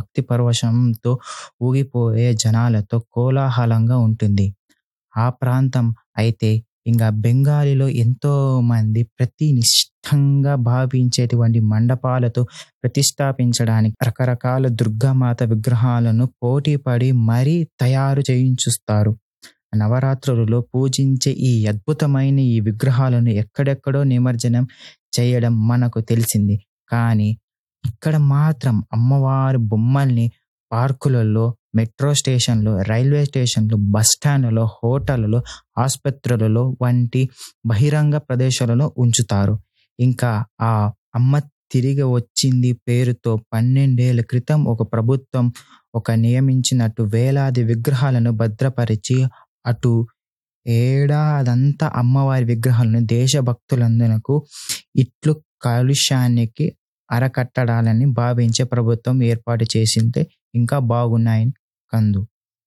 భక్తి పరవశంతో ఊగిపోయే జనాలతో కోలాహలంగా ఉంటుంది ఆ ప్రాంతం అయితే ఇంకా బెంగాలీలో ఎంతో మంది ప్రతి నిష్టంగా భావించేటువంటి మండపాలతో ప్రతిష్టాపించడానికి రకరకాల దుర్గామాత విగ్రహాలను పోటీపడి మరీ తయారు చేయించుస్తారు నవరాత్రులలో పూజించే ఈ అద్భుతమైన ఈ విగ్రహాలను ఎక్కడెక్కడో నిమజ్జనం చేయడం మనకు తెలిసింది కానీ ఇక్కడ మాత్రం అమ్మవారి బొమ్మల్ని పార్కులలో మెట్రో స్టేషన్లు రైల్వే స్టేషన్లు బస్ స్టాండ్లలో హోటళ్లలో ఆసుపత్రులలో వంటి బహిరంగ ప్రదేశాలలో ఉంచుతారు ఇంకా ఆ అమ్మ తిరిగి వచ్చింది పేరుతో పన్నెండేళ్ల క్రితం ఒక ప్రభుత్వం ఒక నియమించినట్టు వేలాది విగ్రహాలను భద్రపరిచి అటు ఏడాదంతా అమ్మవారి విగ్రహాలను దేశభక్తులందరకు ఇట్లు కాలుష్యానికి అరకట్టడాలని భావించే ప్రభుత్వం ఏర్పాటు చేసింటే ఇంకా బాగున్నాయని కందు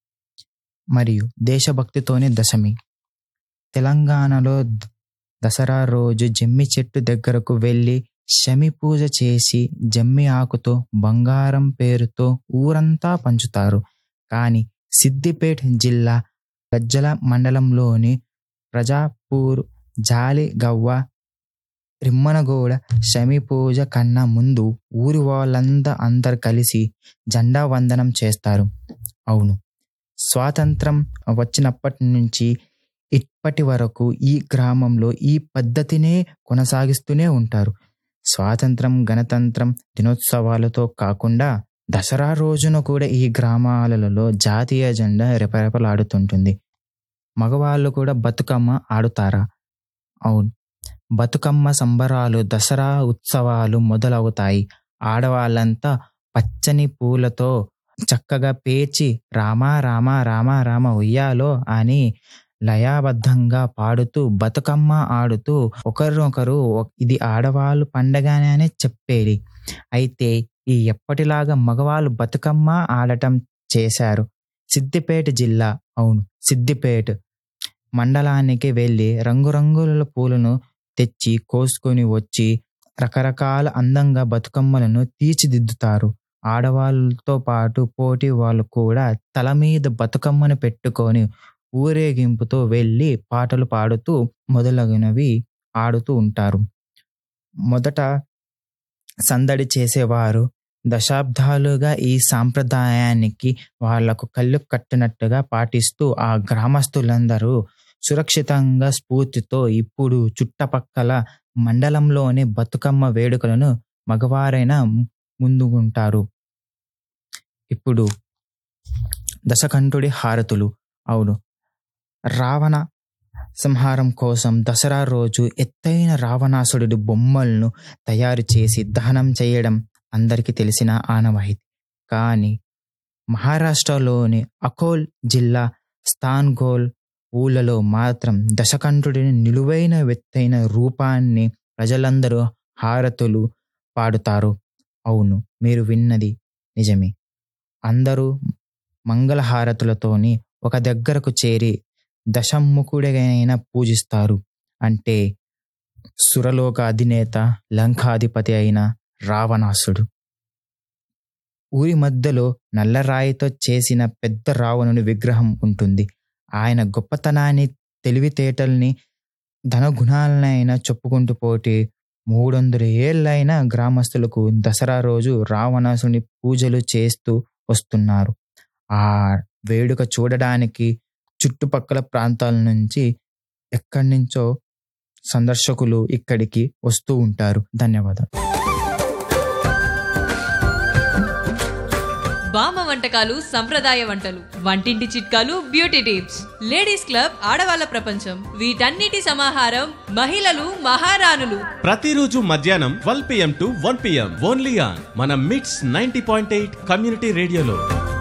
మరియు దేశభక్తితోనే దశమి తెలంగాణలో ద- దసరా రోజు జమ్మి చెట్టు దగ్గరకు వెళ్ళి శమి పూజ చేసి జమ్మి ఆకుతో బంగారం పేరుతో ఊరంతా పంచుతారు కానీ సిద్దిపేట జిల్లా గజ్జల మండలంలోని ప్రజాపూర్ జాలి గవ్వ రిమ్మనగూడ శమి పూజ కన్నా ముందు ఊరి వాళ్ళంతా అందరు కలిసి జెండా వందనం చేస్తారు అవును స్వాతంత్రం వచ్చినప్పటి నుంచి ఇప్పటి వరకు ఈ గ్రామంలో ఈ పద్ధతినే కొనసాగిస్తూనే ఉంటారు స్వాతంత్రం గణతంత్రం దినోత్సవాలతో కాకుండా దసరా రోజున కూడా ఈ గ్రామాలలో జాతీయ జెండా రెపరెపలాడుతుంటుంది మగవాళ్ళు కూడా బతుకమ్మ ఆడుతారా అవును బతుకమ్మ సంబరాలు దసరా ఉత్సవాలు మొదలవుతాయి ఆడవాళ్ళంతా పచ్చని పూలతో చక్కగా పేర్చి రామా రామా రామా రామ ఉయ్యాలో అని లయాబద్ధంగా పాడుతూ బతుకమ్మ ఆడుతూ ఒకరినొకరు ఒ- ఇది ఆడవాళ్ళు పండగనే అని చెప్పేది అయితే ఈ ఎప్పటిలాగా మగవాళ్ళు బతుకమ్మ ఆడటం చేశారు సిద్దిపేట జిల్లా అవును సిద్దిపేట మండలానికి వెళ్ళి రంగురంగుల పూలను తెచ్చి కోసుకొని వచ్చి రకరకాల అందంగా బతుకమ్మలను తీర్చిదిద్దుతారు ఆడవాళ్ళతో పాటు పోటీ వాళ్ళు కూడా తల మీద బతుకమ్మను పెట్టుకొని ఊరేగింపుతో వెళ్ళి పాటలు పాడుతూ మొదలగునవి ఆడుతూ ఉంటారు మొదట సందడి చేసేవారు దశాబ్దాలుగా ఈ సాంప్రదాయానికి వాళ్లకు కళ్ళు కట్టినట్టుగా పాటిస్తూ ఆ గ్రామస్తులందరూ సురక్షితంగా స్ఫూర్తితో ఇప్పుడు చుట్టపక్కల మండలంలోని బతుకమ్మ వేడుకలను మగవారైన ముందుగుంటారు ఇప్పుడు దశకంఠుడి హారతులు అవును రావణ సంహారం కోసం దసరా రోజు ఎత్తైన రావణాసురుడి బొమ్మలను తయారు చేసి దహనం చేయడం అందరికీ తెలిసిన ఆనవాయితీ కానీ మహారాష్ట్రలోని అకోల్ జిల్లా స్థాన్గోల్ ఊళ్ళలో మాత్రం దశకంఠుడిని నిలువైన వెత్తైన రూపాన్ని ప్రజలందరూ హారతులు పాడుతారు అవును మీరు విన్నది నిజమే అందరూ మంగళహారతులతోని ఒక దగ్గరకు చేరి దశముఖుడైన పూజిస్తారు అంటే సురలోక అధినేత లంకాధిపతి అయిన రావణాసుడు ఊరి మధ్యలో నల్లరాయితో చేసిన పెద్ద రావణుని విగ్రహం ఉంటుంది ఆయన గొప్పతనాన్ని తెలివితేటల్ని ధనగుణాలనైనా చెప్పుకుంటూ పోటీ మూడు వందల ఏళ్ళైన గ్రామస్తులకు దసరా రోజు రావణాసుని పూజలు చేస్తూ వస్తున్నారు ఆ వేడుక చూడడానికి చుట్టుపక్కల ప్రాంతాల నుంచి ఎక్కడి నుంచో సందర్శకులు ఇక్కడికి వస్తూ ఉంటారు ధన్యవాదాలు బామ్మ వంటకాలు సంప్రదాయ వంటలు వంటింటి చిట్కాలు బ్యూటీ టిప్స్ లేడీస్ క్లబ్ ఆడవాళ్ళ ప్రపంచం వీటన్నిటి సమాహారం మహిళలు మహారాణులు ప్రతిరోజు మధ్యాహ్నం twelve PM to one PM only on మన MITS ninety point eight community రేడియోలో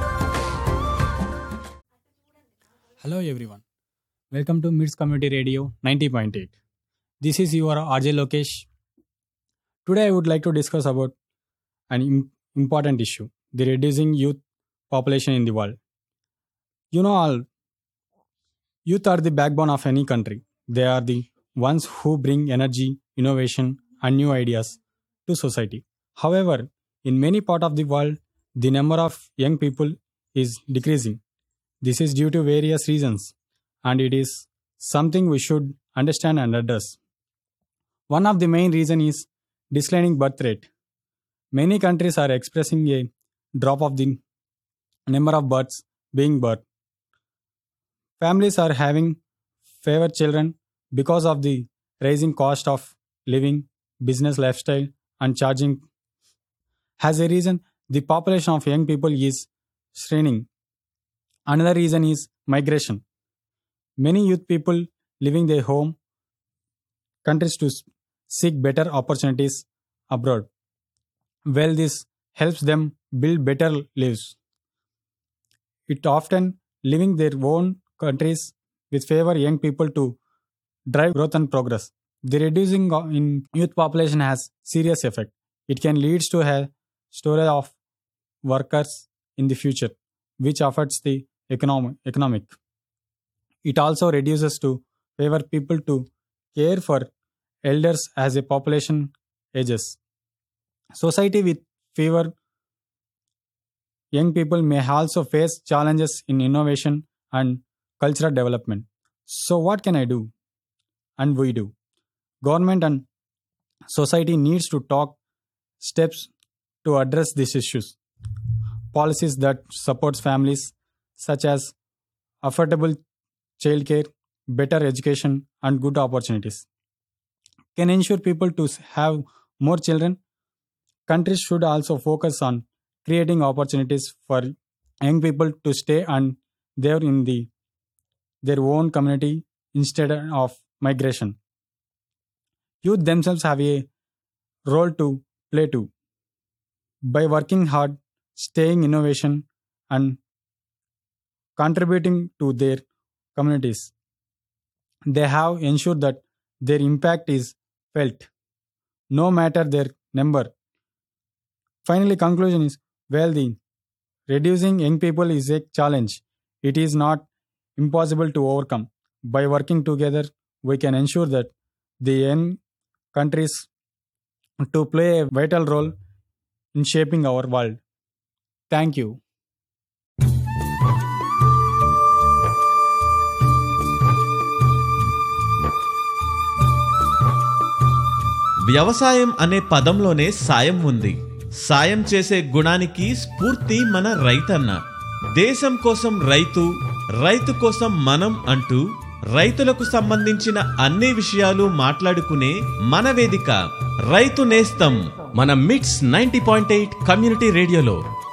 Hello everyone. Welcome to Mids Community Radio 90.8. This is your RJ Lokesh. Today I would like to discuss about an im- important issue, the reducing youth population in the world. You know all youth are the backbone of any country. They are the ones who bring energy, innovation and new ideas to society. However, in many parts of the world the number of young people is decreasing. This is due to various reasons, and it is something we should understand and address. One of the main reason is declining birth rate. Many countries are expressing a drop of the number of births being birthed. Families are having fewer children because of the rising cost of living, business lifestyle, and charging. As a reason, the population of young people is shrinking. Another reason is migration. Many youth people leaving their home countries to s- seek better opportunities abroad. Well, this helps them build better lives. It often leaving their own countries with favor young people to drive growth and progress. The reducing o- in youth population has serious effect. It can lead to a storage of workers in the future, which affects the economic. economic. It also reduces to favor people to care for elders as a population ages. Society with fewer young people may also face challenges in innovation and cultural development. So, what can I do? And we do. Government and society needs to talk steps to address these issues. Policies that supports families such as affordable childcare, better education and good opportunities can ensure people to have more children. Countries should also focus on creating opportunities for young people to stay and there in the their own community instead of migration. Youth themselves have a role to play too. By working hard, staying innovation, and contributing to their communities, they have ensured that their impact is felt, no matter their number. Finally, conclusion is well, the reducing young people is a challenge. It is not impossible to overcome. By working together, we can ensure that the young countries to play a vital role in shaping our world. Thank you. వ్యవసాయం అనే పదంలోనే సాయం ఉంది సాయం చేసే గుణానికి స్ఫూర్తి మన రైతన్న దేశం కోసం రైతు రైతు కోసం మనం అంటూ రైతులకు సంబంధించిన అన్ని విషయాలు మాట్లాడుకునే మన వేదిక రైతు నేస్తం మన MITS ninety point eight community రేడియోలో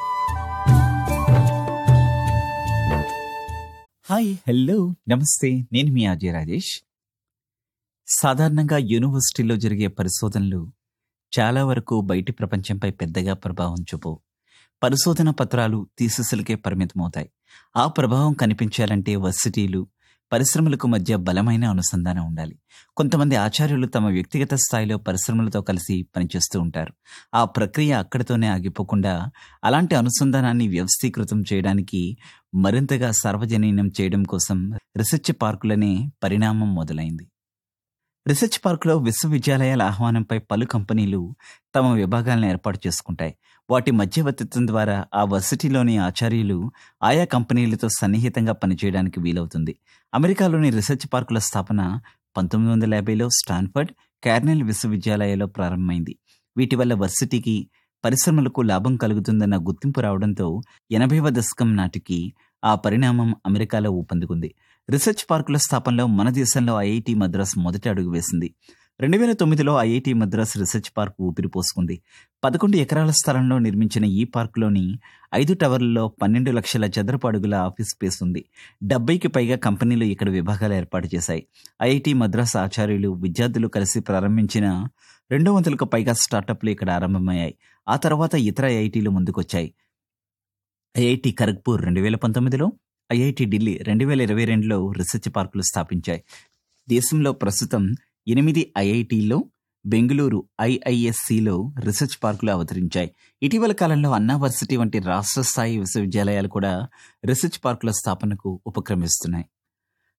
హాయ్ హలో నమస్తే నేను మీ అజయ్ రాజేష్ సాధారణంగా యూనివర్సిటీలో జరిగే పరిశోధనలు చాలా వరకు బయటి ప్రపంచంపై పెద్దగా ప్రభావం చూపవు పరిశోధన పత్రాలు థీసిస్లకే పరిమితమవుతాయి ఆ ప్రభావం కనిపించాలంటే వర్సిటీలు పరిశ్రమలకు మధ్య బలమైన అనుసంధానం ఉండాలి కొంతమంది ఆచార్యులు తమ వ్యక్తిగత స్థాయిలో పరిశ్రమలతో కలిసి పనిచేస్తూ ఉంటారు ఆ ప్రక్రియ అక్కడితోనే ఆగిపోకుండా అలాంటి అనుసంధానాన్ని వ్యవస్థీకృతం చేయడానికి మరింతగా సార్వజనీనం చేయడం కోసం రీసెర్చ్ పార్కులనే పరిణామం మొదలైంది రీసెర్చ్ పార్కులో విశ్వవిద్యాలయాల ఆహ్వానంపై పలు కంపెనీలు తమ విభాగాలను ఏర్పాటు చేసుకుంటాయి వాటి మధ్యవర్తిత్వం ద్వారా ఆ వర్సిటీలోని ఆచార్యులు ఆయా కంపెనీలతో సన్నిహితంగా పనిచేయడానికి వీలవుతుంది అమెరికాలోని రీసెర్చ్ పార్కుల స్థాపన పంతొమ్మిది వందల యాభైలో స్టాన్ఫర్డ్ కార్నెల్ విశ్వవిద్యాలయాల్లో ప్రారంభమైంది వీటి వల్ల వర్సిటీకి పరిశ్రమలకు లాభం కలుగుతుందన్న గుర్తింపు రావడంతో ఎనభైవ దశకం నాటికి ఆ పరిణామం అమెరికాలో ఊపందుకుంది రీసెర్చ్ పార్కుల స్థాపనలో మన దేశంలో ఐఐటి మద్రాస్ మొదటి అడుగు వేసింది రెండు వేల తొమ్మిదిలో ఐఐటి మద్రాస్ రీసెర్చ్ పార్క్ ఊపిరి పోసుకుంది పదకొండు ఎకరాల స్థలంలో నిర్మించిన ఈ పార్కులోని ఐదు టవర్లలో పన్నెండు లక్షల చదరపు అడుగుల ఆఫీస్ స్పేస్ ఉంది డెబ్బైకి పైగా కంపెనీలు ఇక్కడ విభాగాలు ఏర్పాటు చేశాయి ఐఐటి మద్రాస్ ఆచార్యులు విద్యార్థులు కలిసి ప్రారంభించిన రెండు వందలకు పైగా స్టార్టప్లు ఇక్కడ ఆరంభమయ్యాయి ఆ తర్వాత ఇతర ఐఐటీలు ముందుకొచ్చాయి ఐఐటి ఖరగ్పూర్ రెండు వేల పంతొమ్మిదిలో ఐఐటి ఢిల్లీ రెండు వేల ఇరవై రెండులో రీసెర్చ్ పార్కులు స్థాపించాయి దేశంలో ప్రస్తుతం ఎనిమిది ఐఐటీల్లో బెంగళూరు ఐఐఎస్సిలో రీసెర్చ్ పార్కులు అవతరించాయి ఇటీవల కాలంలో అన్నా వర్సిటీ వంటి రాష్ట్ర స్థాయి విశ్వవిద్యాలయాలు కూడా రీసెర్చ్ పార్కుల స్థాపనకు ఉపక్రమిస్తున్నాయి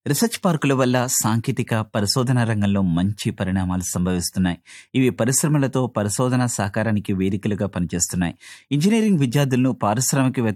రీసెర్చ్ పార్కుల వల్ల సాంకేతిక పరిశోధన రంగంలో మంచి పరిణామాలు సంభవిస్తున్నాయి ఇవి పరిశ్రమలతో పరిశోధన సహకారానికి వేదికలుగా పనిచేస్తున్నాయి ఇంజనీరింగ్ విద్యార్థులను పారిశ్రామిక